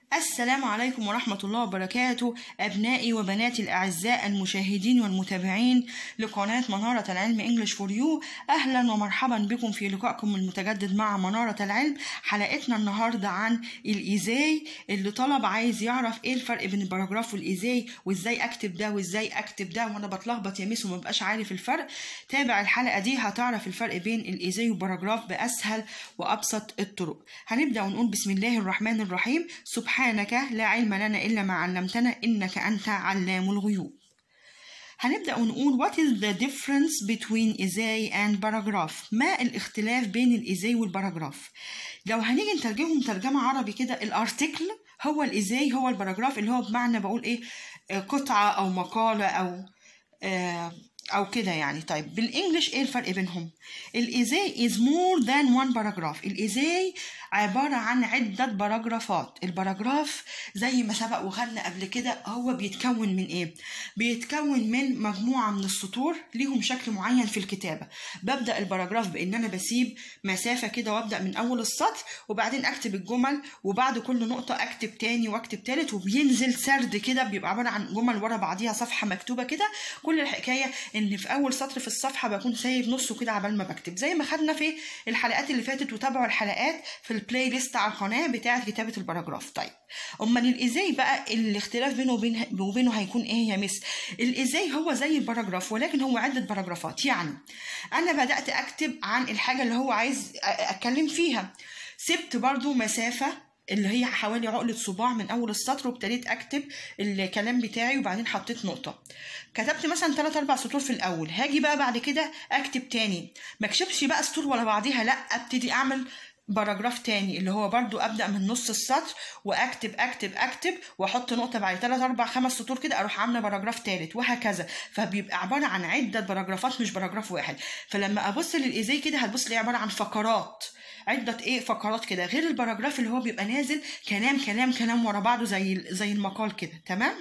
السلام عليكم ورحمة الله وبركاته أبنائي وبناتي الأعزاء المشاهدين والمتابعين لقناة منارة العلم English for You أهلا ومرحبا بكم في لقائكم المتجدد مع منارة العلم حلقتنا النهاردة عن الإيزاي اللي طلب عايز يعرف إيه الفرق بين الباراجراف والإيزاي وإزاي أكتب ده وإزاي أكتب ده وأنا بتلخبط يا ميس ومبقاش عارف الفرق تابع الحلقة دي هتعرف الفرق بين الإيزاي والباراجراف بأسهل وأبسط الطرق هنبدأ ونقول بسم الله الرحمن الرحيم سبحانك لا علم لنا إلا ما علمتنا إنك أنت علام الغيوب هنبدأ ونقول what is the difference between إزاي and paragraph ما الاختلاف بين الإزاي والباراجراف لو هنيجي نترجمهم ترجمة عربي كده الارتكل هو الإزاي هو الباراجراف اللي هو بمعنى بقول إيه آه، قطعة أو مقالة أو آه، أو كده يعني طيب بالإنجلش إيه الفرق بينهم الإزاي is more than one paragraph الإزاي عبارة عن عدة باراجرافات الباراجراف زي ما سبق وخدنا قبل كده هو بيتكون من ايه بيتكون من مجموعة من السطور ليهم شكل معين في الكتابة ببدأ الباراجراف بان انا بسيب مسافة كده وابدأ من اول السطر وبعدين اكتب الجمل وبعد كل نقطة اكتب تاني واكتب تالت وبينزل سرد كده بيبقى عبارة عن جمل ورا بعضيها صفحة مكتوبة كده كل الحكاية ان في اول سطر في الصفحة بكون سايب نصه كده عبال ما بكتب زي ما خدنا في الحلقات اللي فاتت وتابعوا الحلقات في البلاي ليست على القناه بتاعه كتابه الباراجراف طيب امال الازاي بقى الاختلاف بينه وبين وبينه هيكون ايه يا مس الازاي هو زي الباراجراف ولكن هو عده باراجرافات يعني انا بدات اكتب عن الحاجه اللي هو عايز أ- اتكلم فيها سبت برضو مسافه اللي هي حوالي عقلة صباع من أول السطر وابتديت أكتب الكلام بتاعي وبعدين حطيت نقطة كتبت مثلا تلات أربع سطور في الأول هاجي بقى بعد كده أكتب تاني ما اكتبش بقى سطور ورا بعضيها لأ أبتدي أعمل باراجراف تاني اللي هو برضو ابدا من نص السطر واكتب اكتب اكتب واحط نقطه بعد ثلاث اربع خمس سطور كده اروح عامله باراجراف تالت وهكذا فبيبقى عباره عن عده باراجرافات مش باراجراف واحد فلما ابص للايزاي كده هتبص ليه عباره عن فقرات عدة ايه فقرات كده غير الباراجراف اللي هو بيبقى نازل كلام كلام كلام ورا بعضه زي زي المقال كده تمام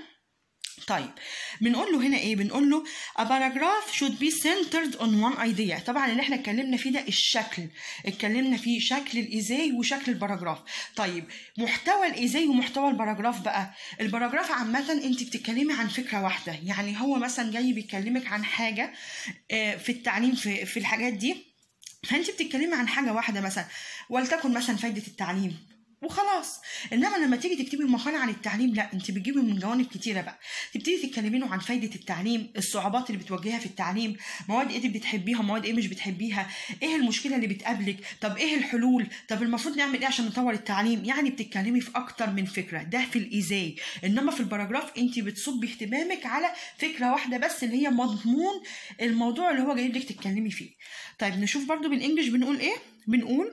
طيب بنقول له هنا ايه بنقول له a paragraph should be centered on one idea طبعا اللي احنا اتكلمنا فيه ده الشكل اتكلمنا فيه شكل الايزاي وشكل الباراجراف طيب محتوى الايزاي ومحتوى الباراجراف بقى الباراجراف عامه انت بتتكلمي عن فكره واحده يعني هو مثلا جاي بيكلمك عن حاجه آه، في التعليم في في الحاجات دي فانت بتتكلمي عن حاجه واحده مثلا ولتكن مثلا فايده التعليم وخلاص انما لما تيجي تكتبي مقاله عن التعليم لا انت بتجيبي من جوانب كتيره بقى تبتدي تتكلمي له عن فايده التعليم الصعوبات اللي بتواجهها في التعليم مواد ايه اللي بتحبيها مواد ايه مش بتحبيها ايه المشكله اللي بتقابلك طب ايه الحلول طب المفروض نعمل ايه عشان نطور التعليم يعني بتتكلمي في اكتر من فكره ده في الايزاي انما في الباراجراف انت بتصبي اهتمامك على فكره واحده بس اللي هي مضمون الموضوع اللي هو جايب لك تتكلمي فيه طيب نشوف برضو بالانجلش بنقول ايه بنقول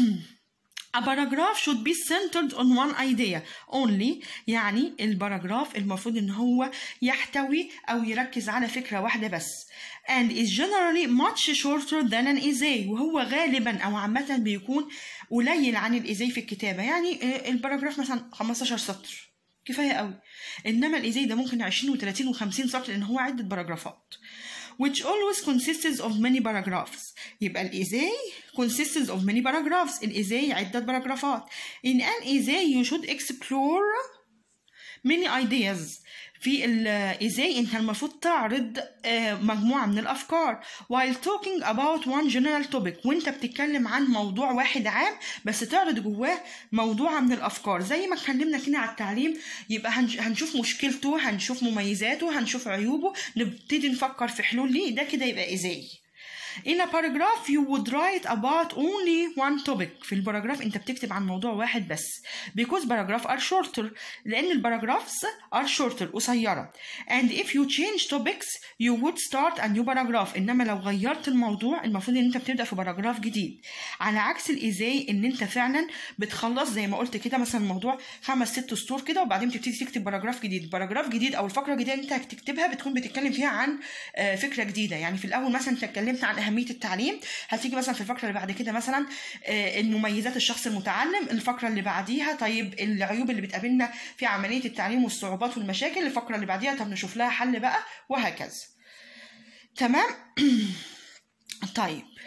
A paragraph should be centered on one idea only يعني الباراجراف المفروض ان هو يحتوي او يركز على فكرة واحدة بس and is generally much shorter than an essay وهو غالبا او عامة بيكون قليل عن الايزاي في الكتابة يعني آه، الباراجراف مثلا 15 سطر كفاية قوي انما الايزاي ده ممكن 20 و30 و50 سطر لان هو عدة باراجرافات which always consists of many paragraphs يبقى الإيزاي consists of many paragraphs الإيزاي عدة باراجرافات in an essay you should explore many ideas في الإيزاي أنت المفروض تعرض آه، مجموعة من الأفكار while talking about one general topic وأنت بتتكلم عن موضوع واحد عام بس تعرض جواه موضوع من الأفكار زي ما اتكلمنا كده على التعليم يبقى هنش- هنشوف مشكلته هنشوف مميزاته هنشوف عيوبه نبتدي نفكر في حلول ليه ده كده يبقى إيزاي In a paragraph you would write about only one topic في الباراجراف انت بتكتب عن موضوع واحد بس because paragraph are shorter لان الباراجرافز are shorter قصيرة and if you change topics you would start a new paragraph انما لو غيرت الموضوع المفروض ان انت بتبدأ في باراجراف جديد على عكس الايزاي ان انت فعلا بتخلص زي ما قلت كده مثلا موضوع خمس ست سطور كده وبعدين بتبتدي تكتب باراجراف جديد باراجراف جديد او الفقرة الجديدة اللي انت هتكتبها بتكون بتتكلم فيها عن آه، فكرة جديدة يعني في الاول مثلا انت اتكلمت عن اهمية التعليم هتيجي مثلا في الفقرة اللي بعد كده مثلا آه، المميزات الشخص المتعلم الفقرة اللي بعديها طيب العيوب اللي بتقابلنا في عملية التعليم والصعوبات والمشاكل الفقرة اللي بعديها طب نشوف لها حل بقى وهكذا تمام طيب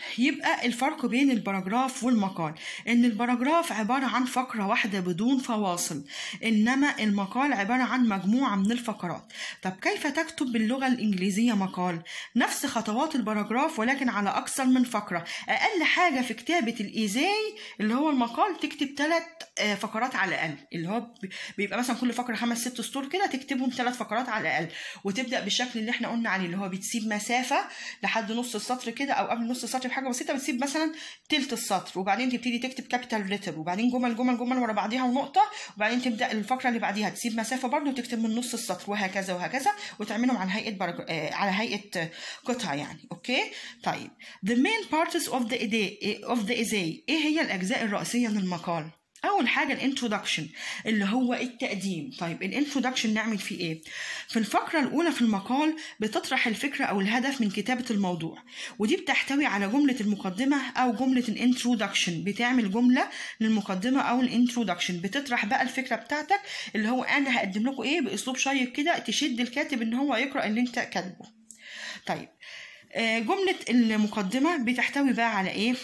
يبقى الفرق بين البراجراف والمقال ان البراجراف عبارة عن فقرة واحدة بدون فواصل انما المقال عبارة عن مجموعة من الفقرات طب كيف تكتب باللغة الانجليزية مقال نفس خطوات البراجراف ولكن على اكثر من فقرة اقل حاجة في كتابة الايزاي اللي هو المقال تكتب ثلاث فقرات على الاقل اللي هو بيبقى مثلا كل فقرة خمس ست سطور كده تكتبهم ثلاث فقرات على الاقل وتبدا بالشكل اللي احنا قلنا عليه اللي هو بتسيب مسافة لحد نص السطر كده او قبل نص السطر بحاجة بسيطة بتسيب مثلا تلت السطر وبعدين تبتدي تكتب كابيتال ليتر وبعدين جمل جمل جمل ورا بعضيها ونقطة وبعدين تبدا الفقرة اللي بعديها تسيب مسافة برضه وتكتب من نص السطر وهكذا وهكذا وتعملهم على هيئة برج... آه على هيئة قطعة يعني اوكي طيب the main parts of the day of the essay ايه هي الاجزاء الرئيسية للمقال اول حاجه الانترودكشن اللي هو التقديم طيب الانترودكشن نعمل فيه ايه في الفقره الاولى في المقال بتطرح الفكره او الهدف من كتابه الموضوع ودي بتحتوي على جمله المقدمه او جمله الانترودكشن بتعمل جمله للمقدمه او الانترودكشن بتطرح بقى الفكره بتاعتك اللي هو انا هقدم لكم ايه باسلوب شيق كده تشد الكاتب ان هو يقرا اللي انت كاتبه طيب جمله المقدمه بتحتوي بقى على ايه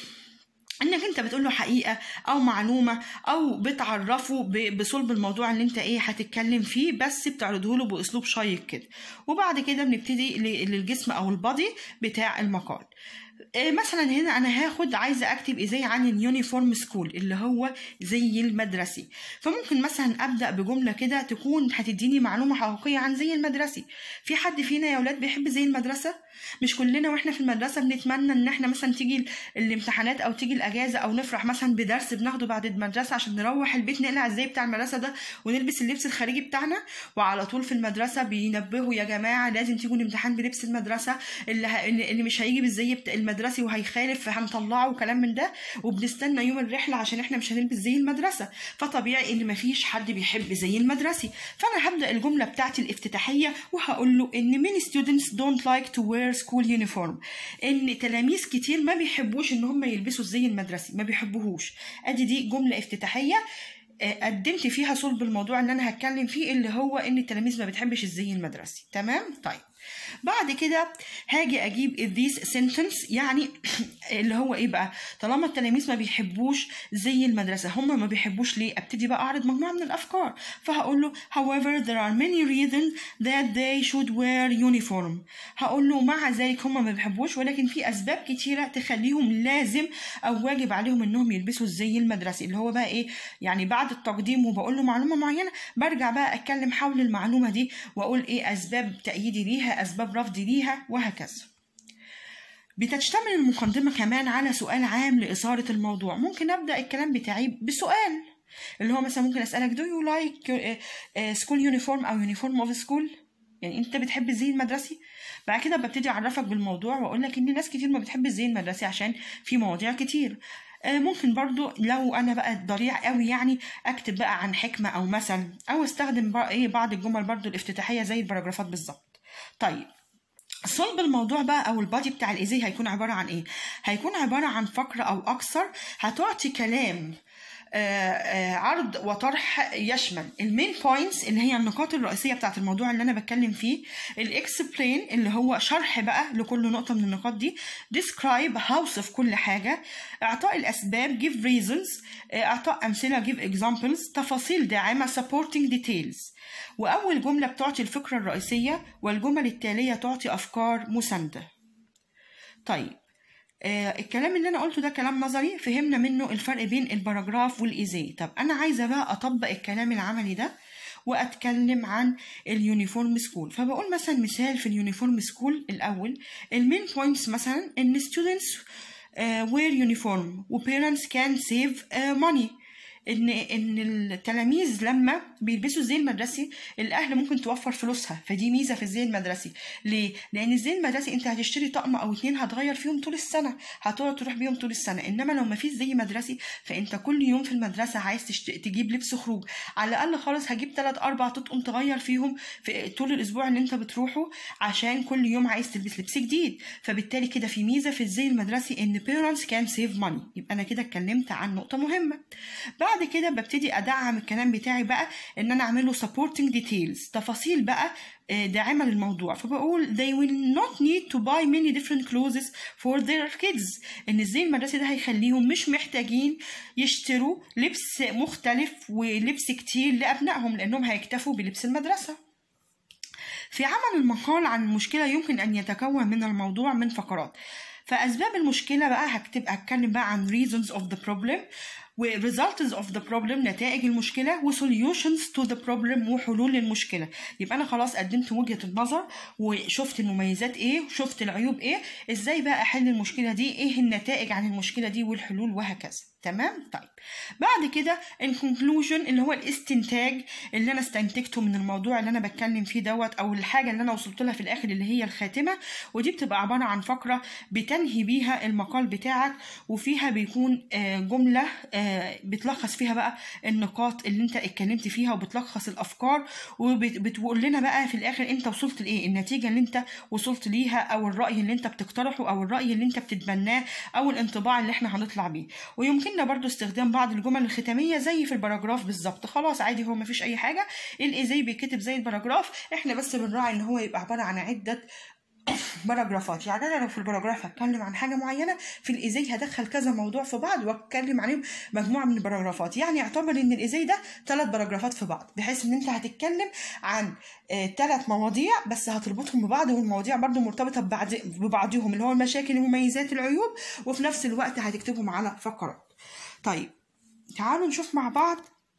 انك انت بتقول له حقيقه او معلومه او بتعرفه بصلب الموضوع اللي انت ايه هتتكلم فيه بس بتعرضه له باسلوب شيق كده وبعد كده بنبتدي للجسم او البادي بتاع المقال مثلا هنا انا هاخد عايزه اكتب ازاي عن اليونيفورم سكول اللي هو زي المدرسي فممكن مثلا ابدا بجمله كده تكون هتديني معلومه حقيقيه عن زي المدرسي في حد فينا يا اولاد بيحب زي المدرسه مش كلنا واحنا في المدرسه بنتمنى ان احنا مثلا تيجي الامتحانات او تيجي الاجازه او نفرح مثلا بدرس بناخده بعد المدرسه عشان نروح البيت نقلع الزي بتاع المدرسه ده ونلبس اللبس الخارجي بتاعنا وعلى طول في المدرسه بينبهوا يا جماعه لازم تيجوا الامتحان بلبس المدرسه اللي ه... اللي مش هيجي بالزي بتاع المدرسي وهيخالف هنطلعه وكلام من ده وبنستنى يوم الرحله عشان احنا مش هنلبس زي المدرسه فطبيعي ان مفيش حد بيحب زي المدرسي فانا هبدا الجمله بتاعتي الافتتاحيه وهقول له ان many students don't like to wear school uniform ان تلاميذ كتير ما بيحبوش ان هم يلبسوا الزي المدرسي ما بيحبوهوش ادي دي جمله افتتاحيه قدمت فيها صلب الموضوع اللي انا هتكلم فيه اللي هو ان التلاميذ ما بتحبش الزي المدرسي تمام طيب بعد كده هاجي اجيب this sentence يعني اللي هو ايه بقى طالما التلاميذ ما بيحبوش زي المدرسه هم ما بيحبوش ليه ابتدي بقى اعرض مجموعه من الافكار فهقول له however there are many reasons that they should wear uniform هقول له مع ذلك هم ما بيحبوش ولكن في اسباب كتيره تخليهم لازم او واجب عليهم انهم يلبسوا الزي المدرسي اللي هو بقى ايه يعني بعد التقديم وبقول له معلومه معينه برجع بقى اتكلم حول المعلومه دي واقول ايه اسباب تأييدي ليها اسباب رفضي ليها وهكذا بتشتمل المقدمة كمان على سؤال عام لإثارة الموضوع ممكن أبدأ الكلام بتاعي بسؤال اللي هو مثلا ممكن أسألك do you like school uniform أو uniform of school يعني أنت بتحب الزي المدرسي بعد كده ببتدي أعرفك بالموضوع وأقول لك إن ناس كتير ما بتحب الزي المدرسي عشان في مواضيع كتير ممكن برضو لو انا بقى ضريع قوي يعني اكتب بقى عن حكمه او مثل او استخدم بقى ايه بعض الجمل برضو الافتتاحيه زي البراجرافات بالظبط طيب صلب الموضوع بقى او البادي بتاع الايزي هيكون عباره عن ايه هيكون عباره عن فقره او اكثر هتعطي كلام آآ آآ عرض وطرح يشمل المين بوينتس اللي هي النقاط الرئيسيه بتاعت الموضوع اللي انا بتكلم فيه الاكسبلين اللي هو شرح بقى لكل نقطه من النقاط دي describe هوصف كل حاجه اعطاء الاسباب give reasons اعطاء امثله give examples تفاصيل داعمه supporting details واول جمله بتعطي الفكره الرئيسيه والجمل التاليه تعطي افكار مسانده طيب آه الكلام اللي انا قلته ده كلام نظري فهمنا منه الفرق بين الباراجراف والايزي طب انا عايزه بقى اطبق الكلام العملي ده واتكلم عن اليونيفورم سكول فبقول مثلا مثال في اليونيفورم سكول الاول المين بوينتس مثلا ان students uh, wear uniform و parents can save uh, money ان ان التلاميذ لما بيلبسوا الزي المدرسي الاهل ممكن توفر فلوسها فدي ميزه في الزي المدرسي ليه لان الزي المدرسي انت هتشتري طقم او اتنين هتغير فيهم طول السنه هتقعد تروح بيهم طول السنه انما لو ما فيش زي مدرسي فانت كل يوم في المدرسه عايز تشت... تجيب لبس خروج على الاقل خالص هجيب تلات اربع تطقم تغير فيهم في طول الاسبوع اللي انت بتروحه عشان كل يوم عايز تلبس لبس جديد فبالتالي كده في ميزه في الزي المدرسي ان parents can save money يبقى انا كده اتكلمت عن نقطه مهمه بعد بعد كده ببتدي ادعم الكلام بتاعي بقى ان انا اعمل له supporting details تفاصيل بقى آه، داعمة للموضوع فبقول they will not need to buy many different clothes for their kids ان الزي المدرسي ده هيخليهم مش محتاجين يشتروا لبس مختلف ولبس كتير لأبنائهم لأنهم هيكتفوا بلبس المدرسة في عمل المقال عن المشكلة يمكن أن يتكون من الموضوع من فقرات فأسباب المشكلة بقى هكتب هتكلم بقى عن reasons of the problem و results of the problem نتائج المشكلة و solutions to the problem وحلول للمشكلة يبقى أنا خلاص قدمت وجهة النظر وشفت المميزات إيه وشفت العيوب إيه إزاي بقى أحل المشكلة دي إيه النتائج عن المشكلة دي والحلول وهكذا تمام طيب بعد كده in conclusion اللي هو الاستنتاج اللي انا استنتجته من الموضوع اللي انا بتكلم فيه دوت او الحاجه اللي انا وصلت لها في الاخر اللي هي الخاتمه ودي بتبقى عباره عن فقره بتنهي بيها المقال بتاعك وفيها بيكون آه، جمله آه، بتلخص فيها بقى النقاط اللي انت اتكلمت فيها وبتلخص الافكار وبتقول لنا بقى في الاخر انت وصلت لايه النتيجه اللي انت وصلت ليها او الراي اللي انت بتقترحه او الراي اللي انت بتتبناه او الانطباع اللي احنا هنطلع بيه ويمكننا برضو استخدام بعض الجمل الختاميه زي في الباراجراف بالظبط خلاص عادي هو مفيش اي حاجه الايه زي بيتكتب زي الباراجراف احنا بس بنراعي ان هو يبقى عباره عن عده باراجرافات يعني انا لو في الباراجراف هتكلم عن حاجه معينه في الايزاي هدخل كذا موضوع في بعض واتكلم عليهم مجموعه من الباراجرافات يعني اعتبر ان الايزاي ده ثلاث باراجرافات في بعض بحيث ان انت هتتكلم عن ثلاث مواضيع بس هتربطهم ببعض والمواضيع برضو مرتبطه ببعض ببعضهم اللي هو المشاكل المميزات العيوب وفي نفس الوقت هتكتبهم على فقرات طيب تعالوا نشوف مع بعض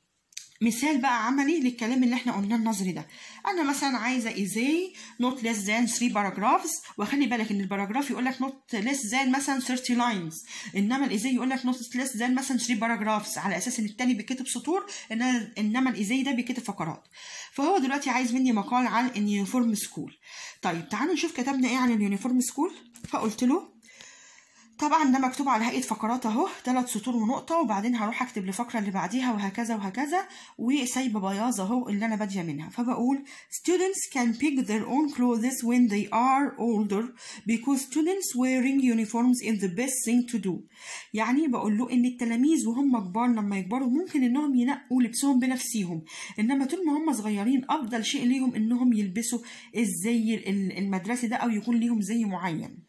مثال بقى عملي للكلام اللي احنا قلناه النظري ده انا مثلا عايزه ايزاي not less than 3 paragraphs وخلي بالك ان الباراجراف يقول لك not less than مثلا 30 lines انما الايزاي يقول لك not less than مثلا 3 paragraphs على اساس ان التاني بيتكتب سطور إن- انما الايزاي ده بيتكتب فقرات فهو دلوقتي عايز مني مقال عن اليونيفورم سكول طيب تعالوا نشوف كتبنا ايه عن اليونيفورم سكول فقلت له طبعا ده مكتوب على هيئة فقرات اهو ثلاث سطور ونقطة وبعدين هروح اكتب الفقرة اللي بعديها وهكذا وهكذا وسايبة بياض اهو اللي انا بادية منها فبقول students can pick their own clothes when they are older because students wearing uniforms is the best thing to do يعني بقول له ان التلاميذ وهم كبار لما يكبروا ممكن انهم ينقوا لبسهم بنفسهم انما طول ما هم صغيرين افضل شيء ليهم انهم يلبسوا الزي المدرسي ده او يكون ليهم زي معين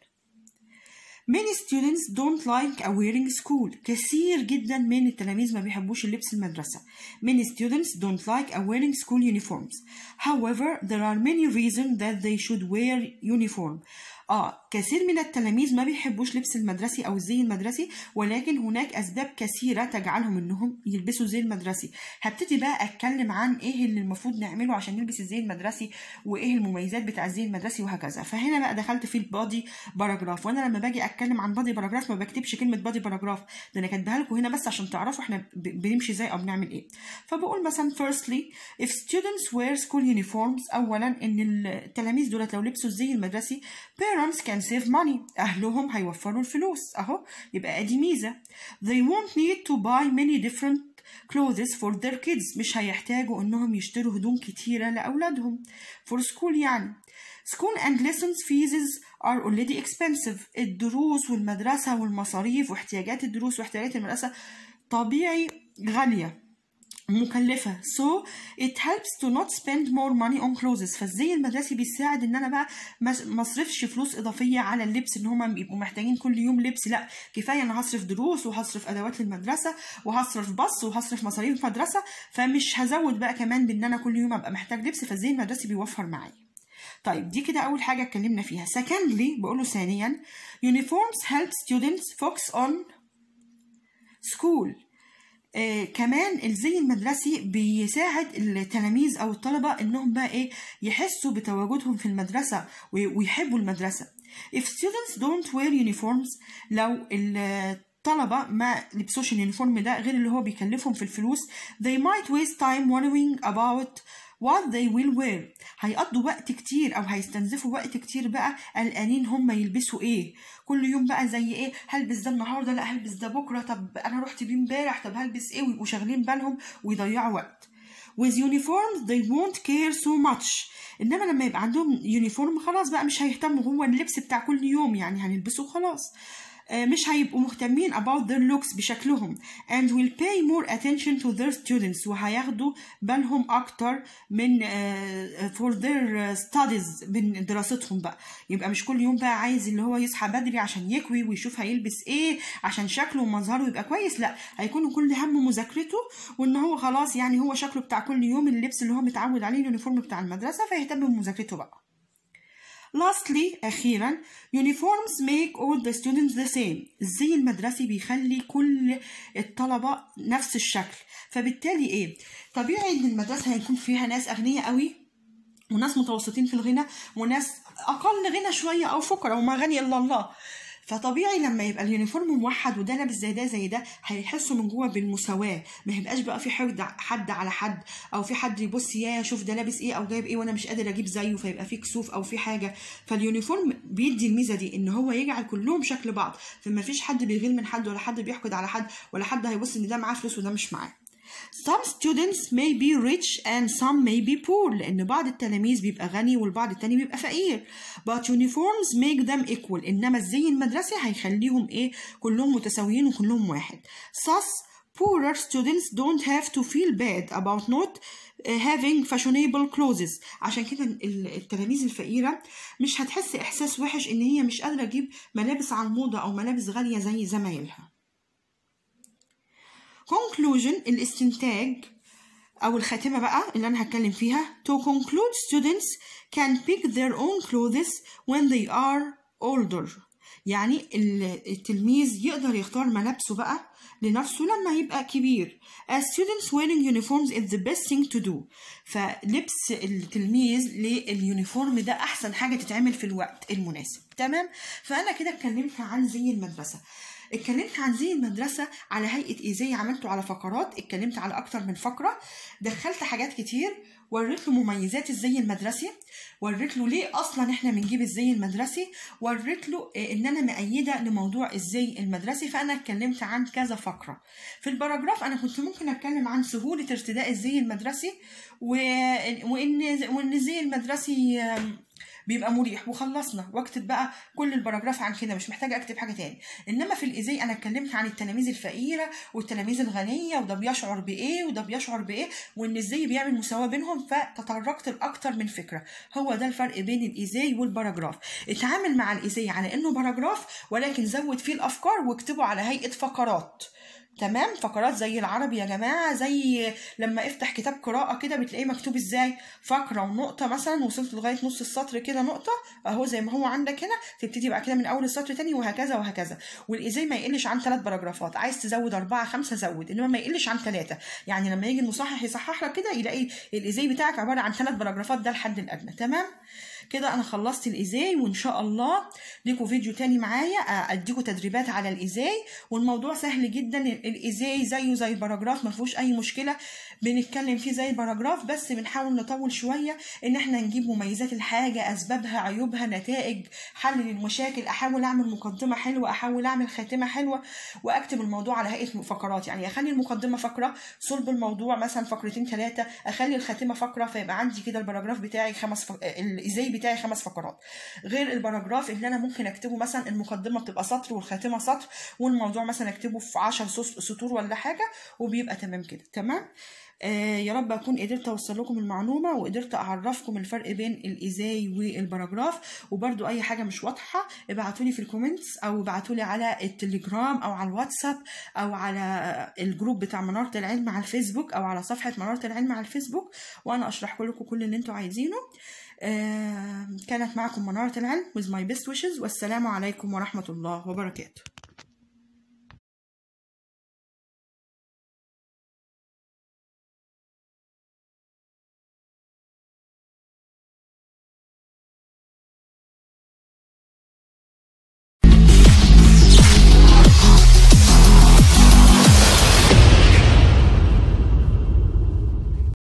Many students don't like a wearing school. كثير جدا من التلاميذ ما بيحبوش اللبس المدرسة. Many students don't like a wearing school uniforms. However, there are many reasons that they should wear uniform. اه كثير من التلاميذ ما بيحبوش لبس المدرسي او الزي المدرسي ولكن هناك اسباب كثيره تجعلهم انهم يلبسوا زي المدرسي هبتدي بقى اتكلم عن ايه اللي المفروض نعمله عشان نلبس الزي المدرسي وايه المميزات بتاع الزي المدرسي وهكذا فهنا بقى دخلت في البادي باراجراف وانا لما باجي اتكلم عن بادي باراجراف ما بكتبش كلمه بادي باراجراف ده انا كاتباها لكم هنا بس عشان تعرفوا احنا ب- بنمشي ازاي او بنعمل ايه فبقول مثلا firstly if students wear school uniforms اولا ان التلاميذ دولت لو لبسوا الزي المدرسي parents can save money اهلهم هيوفروا الفلوس اهو يبقى ادي ميزه they won't need to buy many different clothes for their kids مش هيحتاجوا انهم يشتروا هدوم كتيره لاولادهم for school يعني School and lessons fees are already expensive. الدروس والمدرسة والمصاريف واحتياجات الدروس واحتياجات المدرسة طبيعي غالية مكلفة so it helps to not spend more money on clothes فالزي المدرسي بيساعد ان انا بقى ما ما اصرفش فلوس اضافية على اللبس ان هما بيبقوا محتاجين كل يوم لبس لا كفاية انا هصرف دروس وهصرف ادوات للمدرسة وهصرف باص وهصرف مصاريف مدرسة فمش هزود بقى كمان بان انا كل يوم ابقى محتاج لبس فالزي المدرسي بيوفر معايا طيب دي كده أول حاجة اتكلمنا فيها secondly بقوله ثانيا uniforms help students focus on school آه كمان الزي المدرسي بيساعد التلاميذ او الطلبه انهم بقى ايه يحسوا بتواجدهم في المدرسه وي- ويحبوا المدرسه if students don't wear uniforms لو الطلبة ما لبسوش اليونيفورم ده غير اللي هو بيكلفهم في الفلوس they might waste time worrying about what they will wear هيقضوا وقت كتير او هيستنزفوا وقت كتير بقى قلقانين هم يلبسوا ايه كل يوم بقى زي ايه هلبس ده النهارده لا هلبس ده بكره طب انا رحت بيه امبارح طب هلبس ايه ويبقوا شاغلين بالهم ويضيعوا وقت with uniforms they won't care so much انما لما يبقى عندهم يونيفورم خلاص بقى مش هيهتموا هو اللبس بتاع كل يوم يعني هنلبسه خلاص آه، مش هيبقوا مهتمين about their looks بشكلهم and will pay more attention to their students وهياخدوا بالهم أكتر من آه، for their studies من دراستهم بقى يبقى مش كل يوم بقى عايز اللي هو يصحى بدري عشان يكوي ويشوف هيلبس ايه عشان شكله ومظهره يبقى كويس لا هيكون كل همه مذاكرته وان هو خلاص يعني هو شكله بتاع كل يوم اللبس اللي هو متعود عليه اليونيفورم بتاع المدرسة فيهتم بمذاكرته بقى Lastly أخيرا uniforms make all the students the same الزي المدرسي بيخلي كل الطلبة نفس الشكل فبالتالي إيه طبيعي إن المدرسة هيكون فيها ناس أغنياء قوي وناس متوسطين في الغنى وناس أقل غنى شوية أو فقراء وما غني إلا الله فطبيعي لما يبقى اليونيفورم موحد وده لابس زي ده زي ده هيحسوا من جوه بالمساواه ما يبقاش بقى في حقد حد على حد او في حد يبص يا شوف ده لابس ايه او جايب ايه وانا مش قادر اجيب زيه فيبقى في كسوف او في حاجه فاليونيفورم بيدي الميزه دي ان هو يجعل كلهم شكل بعض فما فيش حد بيغير من حد ولا حد بيحقد على حد ولا حد هيبص ان ده معاه فلوس وده مش معاه Some students may be rich and some may be poor لأن بعض التلاميذ بيبقى غني والبعض التاني بيبقى فقير but uniforms make them equal إنما الزي المدرسي هيخليهم إيه كلهم متساويين وكلهم واحد thus poorer students don't have to feel bad about not having fashionable clothes عشان كده التلاميذ الفقيرة مش هتحس إحساس وحش إن هي مش قادرة تجيب ملابس على الموضة أو ملابس غالية زي زمايلها conclusion الاستنتاج أو الخاتمة بقى اللي أنا هتكلم فيها to conclude students can pick their own clothes when they are older يعني التلميذ يقدر يختار ملابسه بقى لنفسه لما يبقى كبير as students wearing uniforms is the best thing to do فلبس التلميذ لليونيفورم ده أحسن حاجة تتعمل في الوقت المناسب تمام فأنا كده اتكلمت عن زي المدرسة اتكلمت عن زي المدرسة على هيئة ازاي عملته على فقرات اتكلمت على أكتر من فقرة دخلت حاجات كتير وريت له مميزات الزي المدرسي وريت له ليه اصلا احنا بنجيب الزي المدرسي وريت له ان انا مؤيده لموضوع الزي المدرسي فانا اتكلمت عن كذا فقره في الباراجراف انا كنت ممكن اتكلم عن سهوله ارتداء الزي المدرسي وان وان الزي المدرسي بيبقى مريح وخلصنا واكتب بقى كل الباراجراف عن كده مش محتاجه اكتب حاجه تاني انما في الايزاي انا اتكلمت عن التلاميذ الفقيره والتلاميذ الغنيه وده بيشعر بايه وده بيشعر بايه وان ازاي بيعمل مساواه بينهم فتطرقت لاكتر من فكره هو ده الفرق بين الايزاي والباراجراف اتعامل مع الايزاي على انه باراجراف ولكن زود فيه الافكار واكتبه على هيئه فقرات تمام فقرات زي العربي يا جماعة زي لما افتح كتاب قراءة كده بتلاقيه مكتوب ازاي فقرة ونقطة مثلا وصلت لغاية نص السطر كده نقطة اهو زي ما هو عندك هنا تبتدي بقى كده من اول السطر تاني وهكذا وهكذا والازاي ما يقلش عن ثلاث باراجرافات عايز تزود أربعة خمسة زود انما ما يقلش عن ثلاثة يعني لما يجي المصحح يصحح لك كده يلاقي الازاي بتاعك عبارة عن ثلاث باراجرافات ده الحد الادنى تمام كده انا خلصت الايزاي وان شاء الله ليكوا فيديو تاني معايا اديكوا تدريبات على الايزاي والموضوع سهل جدا الايزاي زيه زي الباراجراف ما فيهوش اي مشكله بنتكلم فيه زي الباراجراف بس بنحاول نطول شويه ان احنا نجيب مميزات الحاجه اسبابها عيوبها نتائج حل للمشاكل احاول اعمل مقدمه حلوه احاول اعمل خاتمه حلوه واكتب الموضوع على هيئه فقرات يعني اخلي المقدمه فقره صلب الموضوع مثلا فقرتين ثلاثه اخلي الخاتمه فقره فيبقى عندي كده الباراجراف بتاعي خمس فق... الايزاي بتاعي خمس فقرات غير الباراجراف اللي انا ممكن اكتبه مثلا المقدمه بتبقى سطر والخاتمه سطر والموضوع مثلا اكتبه في 10 سطور ولا حاجه وبيبقى تمام كده تمام آه يا رب اكون قدرت اوصل لكم المعلومه وقدرت اعرفكم الفرق بين الايزاي والباراجراف وبرده اي حاجه مش واضحه ابعتوا لي في الكومنتس او ابعتوا لي على التليجرام او على الواتساب او على الجروب بتاع مناره العلم على الفيسبوك او على صفحه مناره العلم على الفيسبوك وانا اشرح لكم كل اللي انتوا عايزينه آه كانت معكم مناره العلم with my best wishes والسلام عليكم ورحمه الله وبركاته